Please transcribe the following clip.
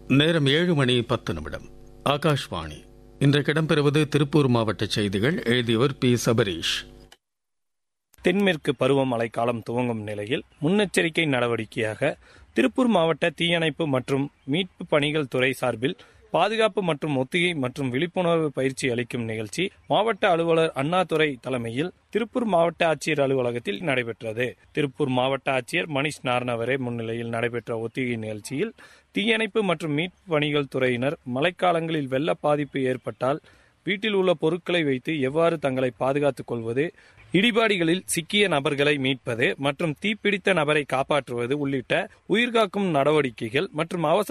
நேரம் ஏழு மணி பத்து நிமிடம் ஆகாஷ்வாணி இன்றைக்கு இடம்பெறுவது திருப்பூர் மாவட்ட செய்திகள் எழுதியவர் பி சபரீஷ் தென்மேற்கு பருவமழை காலம் துவங்கும் நிலையில் முன்னெச்சரிக்கை நடவடிக்கையாக திருப்பூர் மாவட்ட தீயணைப்பு மற்றும் மீட்பு பணிகள் துறை சார்பில் பாதுகாப்பு மற்றும் ஒத்திகை மற்றும் விழிப்புணர்வு பயிற்சி அளிக்கும் நிகழ்ச்சி மாவட்ட அலுவலர் அண்ணாதுரை தலைமையில் திருப்பூர் மாவட்ட ஆட்சியர் அலுவலகத்தில் நடைபெற்றது திருப்பூர் மாவட்ட ஆட்சியர் மணிஷ் நார்னவரே முன்னிலையில் நடைபெற்ற ஒத்திகை நிகழ்ச்சியில் தீயணைப்பு மற்றும் மீட்பு பணிகள் துறையினர் மழைக்காலங்களில் வெள்ள பாதிப்பு ஏற்பட்டால் வீட்டில் உள்ள பொருட்களை வைத்து எவ்வாறு தங்களை பாதுகாத்துக் கொள்வது இடிபாடுகளில் சிக்கிய நபர்களை மீட்பது மற்றும் தீப்பிடித்த நபரை காப்பாற்றுவது உள்ளிட்ட உயிர்காக்கும் நடவடிக்கைகள் மற்றும் அவசர